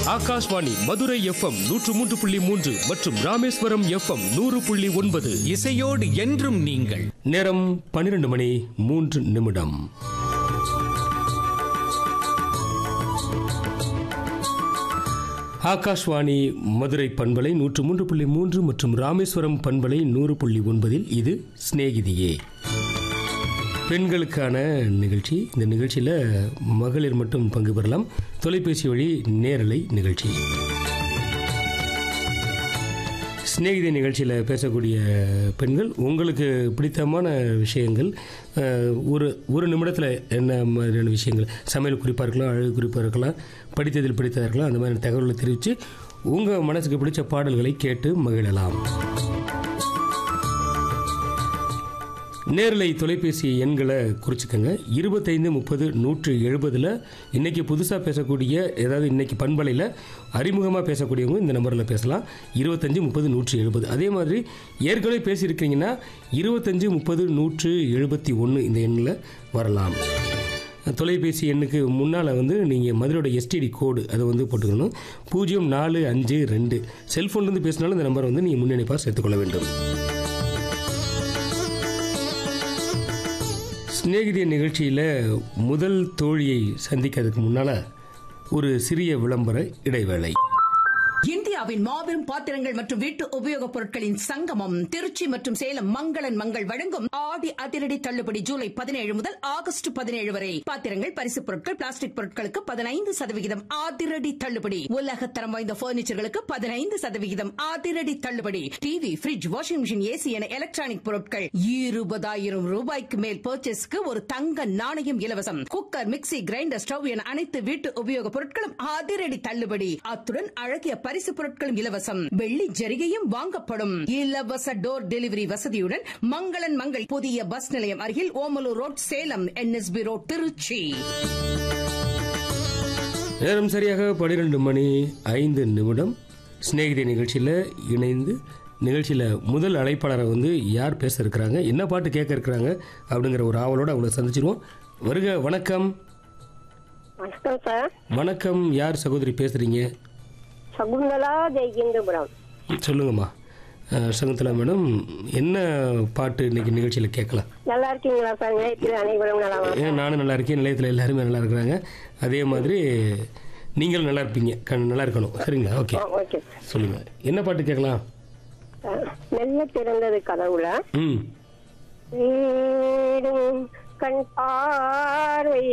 Akashvani Madurai FM நூற்று மூன்று புள்ளி மூன்று மற்றும் ராமேஸ்வரம் எஃப்எம் நூறு புள்ளி ஒன்பது இசையோடு என்றும் நீங்கள் நேரம் பன்னிரண்டு மணி மூன்று நிமிடம் ஆகாஷ்வாணி மதுரை பண்பலை நூற்று மூன்று புள்ளி மூன்று மற்றும் ராமேஸ்வரம் பண்பலை நூறு புள்ளி ஒன்பதில் இது சிநேகிதியே பெண்களுக்கான நிகழ்ச்சி இந்த நிகழ்ச்சியில் மகளிர் மட்டும் பங்கு பெறலாம் தொலைபேசி வழி நேரலை நிகழ்ச்சி சிநேகிதி நிகழ்ச்சியில் பேசக்கூடிய பெண்கள் உங்களுக்கு பிடித்தமான விஷயங்கள் அஹ், ஒரு ஒரு நிமிடத்தில் என்ன மாதிரியான விஷயங்கள் சமையல் குறிப்பாக இருக்கலாம் அழகு குறிப்பாக இருக்கலாம் படித்ததில் பிடித்ததாக இருக்கலாம் அந்த மாதிரி தகவல்களை தெரிவித்து உங்கள் மனசுக்கு பிடிச்ச பாடல்களை கேட்டு மகிழலாம் நேரலை தொலைபேசி எண்களை குறிச்சுக்கோங்க இருபத்தைந்து முப்பது நூற்று எழுபதில் இன்றைக்கி புதுசாக பேசக்கூடிய ஏதாவது இன்றைக்கி பண்பலையில் அறிமுகமாக பேசக்கூடியவங்க இந்த நம்பரில் பேசலாம் இருபத்தஞ்சு முப்பது நூற்று எழுபது அதே மாதிரி ஏற்கனவே பேசியிருக்கீங்கன்னா இருபத்தஞ்சு முப்பது நூற்று எழுபத்தி ஒன்று இந்த எண்ணில் வரலாம் தொலைபேசி எண்ணுக்கு முன்னால் வந்து நீங்கள் மதுரையோட எஸ்டிடி கோடு அதை வந்து போட்டுக்கணும் பூஜ்ஜியம் நாலு அஞ்சு ரெண்டு செல்ஃபோன்லேருந்து பேசினாலும் இந்த நம்பரை வந்து நீங்கள் முன்னணிப்பாக சேர்த்துக்கொள்ள வேண்டும் சிநேகிதிய நிகழ்ச்சியில் முதல் தோழியை சந்திக்கிறதுக்கு முன்னால் ஒரு சிறிய விளம்பர இடைவேளை இந்தியாவின் மாபெரும் பாத்திரங்கள் மற்றும் வீட்டு உபயோகப் பொருட்களின் சங்கமம் திருச்சி மற்றும் சேலம் மங்களன் மங்கள் வழங்கும் ஆடி அதிரடி தள்ளுபடி ஜூலை பதினேழு முதல் ஆகஸ்ட் பதினேழு வரை பாத்திரங்கள் பரிசுப் பொருட்கள் பிளாஸ்டிக் பொருட்களுக்கு பதினைந்து சதவிகிதம் அதிரடி தள்ளுபடி உலகத்தரம் வாய்ந்த பர்னிச்சர்களுக்கு பதினைந்து சதவிகிதம் அதிரடி தள்ளுபடி TV fridge washing machine AC என எலக்ட்ரானிக் பொருட்கள் இருபதாயிரம் ரூபாய்க்கு மேல் பர்ச்சேஸ்க்கு ஒரு தங்க நாணயம் இலவசம் குக்கர் மிக்ஸி கிரைண்டர் ஸ்டவ் என அனைத்து வீட்டு உபயோகப் பொருட்களும் அதிரடி தள்ளுபடி அத்துடன் அழகிய பரிசு பொருட்களும் இலவசம் வெள்ளி ஜரிகையும் வாங்கப்படும் இலவச டோர் டெலிவரி வசதியுடன் மங்களன் மங்கள் புதிய பஸ் நிலையம் அருகில் Omalur road Salem NSB road Trichy நேரம் சரியாக பன்னிரெண்டு மணி ஐந்து நிமிடம் சிநேகிதி நிகழ்ச்சியில் இணைந்து நிகழ்ச்சியில் முதல் அழைப்பாளரை வந்து யார் பேச இருக்கிறாங்க என்ன பாட்டு கேட்க இருக்கிறாங்க அப்படிங்கிற ஒரு ஆவலோடு அவங்கள சந்திச்சிருவோம் வருக வணக்கம் வணக்கம் சார் வணக்கம் யார் சகோதரி பேசுகிறீங்க சகுந்தலா ஜெய்கிந்தபுரம் சொல்லுங்கம்மா அஹ், சகுந்தலா மேடம் என்ன பாட்டு இன்னைக்கு நிகழ்ச்சியில் கேட்கலாம் நல்லா இருக்கீங்களா சார் நிலையத்தில் அனைவரும் நலமா ஏன் நானும் நல்லா இருக்கேன் நிலையத்தில் எல்லாருமே நல்லா இருக்கிறாங்க அதே மாதிரி நீங்களும் நல்லா இருப்பீங்க கண் நல்லா இருக்கணும் சரிங்களா ஓகே ஆ, ஓகே சொல்லுங்கள் என்ன பாட்டு கேட்கலாம் சார் மெல்ல திறந்தது கதவுல ம் வீடும் கண் பார்வை